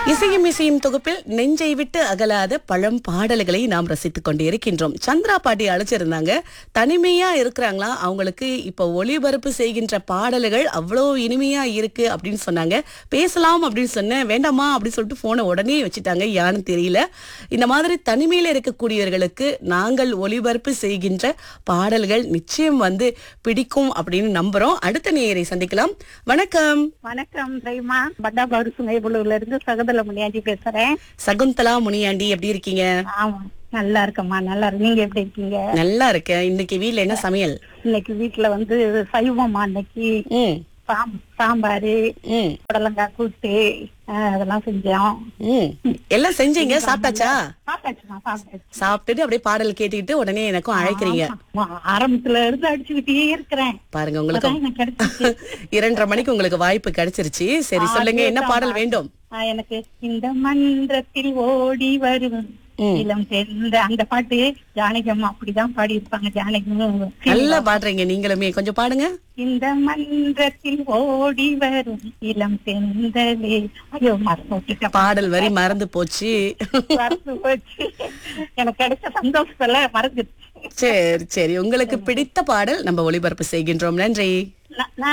இசையும் இசையும் தொகுப்பில் நெஞ்சை விட்டு அகலாத பழம் பாடல்களை நாம் ரசித்துக் கொண்டு இருக்கின்றோம் சந்திரா பாட்டி அழைச்சிருந்தாங்க தனிமையா இருக்கிறாங்களா அவங்களுக்கு இப்ப ஒளிபரப்பு செய்கின்ற பாடல்கள் அவ்வளோ இனிமையா இருக்கு அப்படின்னு சொன்னாங்க பேசலாம் அப்படின்னு சொன்னேன் வேண்டாமா அப்படின்னு சொல்லிட்டு போனை உடனே வச்சுட்டாங்க யான்னு தெரியல இந்த மாதிரி தனிமையில இருக்கக்கூடியவர்களுக்கு நாங்கள் ஒளிபரப்பு செய்கின்ற பாடல்கள் நிச்சயம் வந்து பிடிக்கும் அப்படின்னு நம்புறோம் அடுத்த நேயரை சந்திக்கலாம் வணக்கம் வணக்கம் பிரைமா பட்டாபாடு சுங்கைபுலூர்ல இருந்து சகதல முனியாண்டி பேசுறேன் சகுந்தலா முனியாண்டி எப்படி இருக்கீங்க ஆமா நல்லா இருக்கம்மா நல்லா இருக்கு நீங்க எப்படி இருக்கீங்க நல்லா இருக்கேன் இன்னைக்கு வீட்ல என்ன சமையல் இன்னைக்கு வீட்டுல வந்து சைவமா இன்னைக்கு ம் சாம்- சாம்பாரு ம் புடலங்காய் கூட்டு அஹ், அதெல்லாம் செஞ்சோம் ம் எல்லாம் செஞ்சீங்க சாப்பிட்டாச்சா சாப்பிட்டாச்சுமா சாப்பிட்டாச்சு சாப்பிட்டுட்டு அப்படியே பாடல் கேட்டுக்கிட்டு உடனே எனக்கும் அழைக்கிறீங்க ஆமா, ஆரம்பத்துல இருந்து அடிச்சுக்கிட்டே இருக்கிறேன் பாருங்க உங்களுக்கு அதான் எனக்கு கிடைச்சிச்சு இரண்டரை மணிக்கு உங்களுக்கு வாய்ப்பு கிடைச்சிருச்சு சரி சொல்லுங்க என்ன பாடல் வேண்டும் ஆஹ், எனக்கு இந்த மன்றத்தில் ஓடி வரும் இளம் சென்ற அந்த பாட்டு ஜானகி அம்மா அப்படிதான் பாடி இருப்பாங்க ஜானகி நல்லா பாடுறீங்க நீங்களுமே கொஞ்சம் பாடுங்க இந்த மன்றத்தில் ஓடி வரும் இளம் செந்தலே ஐயோ மறந்து பாடல் வரி மறந்து போச்சு மறந்து போச்சு எனக்கு கிடைச்ச சந்தோஷத்துல மறந்துருச்சு சரி சரி உங்களுக்கு பிடித்த பாடல் நம்ம ஒளிபரப்பு செய்கின்றோம் நன்றி நான் நான்